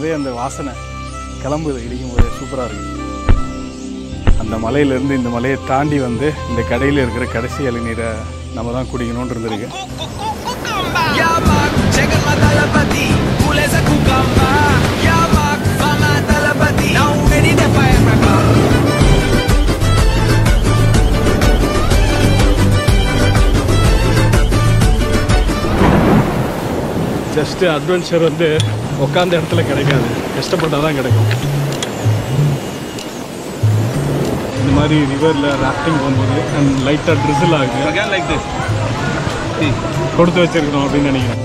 போதே அந்த வாசனை கிளம்புது இடிக்கும் போதே சூப்பராக இருக்குது அந்த மலையிலேருந்து இந்த மலையை தாண்டி வந்து இந்த கடையில் இருக்கிற கடைசி இளநீரை நம்ம தான் குடிக்கணும்னு இருந்திருக்கு Yamak, check my talapati. Kulesa kukamba. Yamak, mama talapati. Now ready to fire my car. Just adventure வந்து உட்காந்த இடத்துல கிடைக்காது கஷ்டப்பட்டால் தான் கிடைக்கும் இந்த மாதிரி ரிவரில் ராஃப்டிங் போகும்போது அண்ட் லைட்டாக ட்ரிசில் ஆகுது Again like this. கொடுத்து வச்சிருக்கணும் அப்படின்னு நினைக்கிறேன்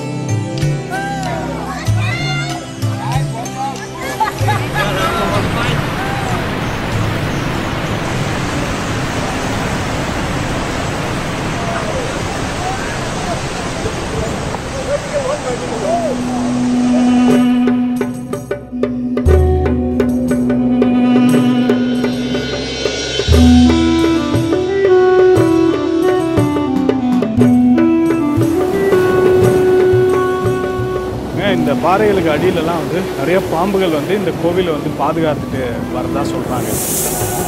ஏன் இந்த பாறைகளுக்கு அடியிலலாம் வந்து நிறைய பாம்புகள் வந்து இந்த கோவிலை வந்து பாதுகாத்துட்டு வரதா சொல்கிறாங்க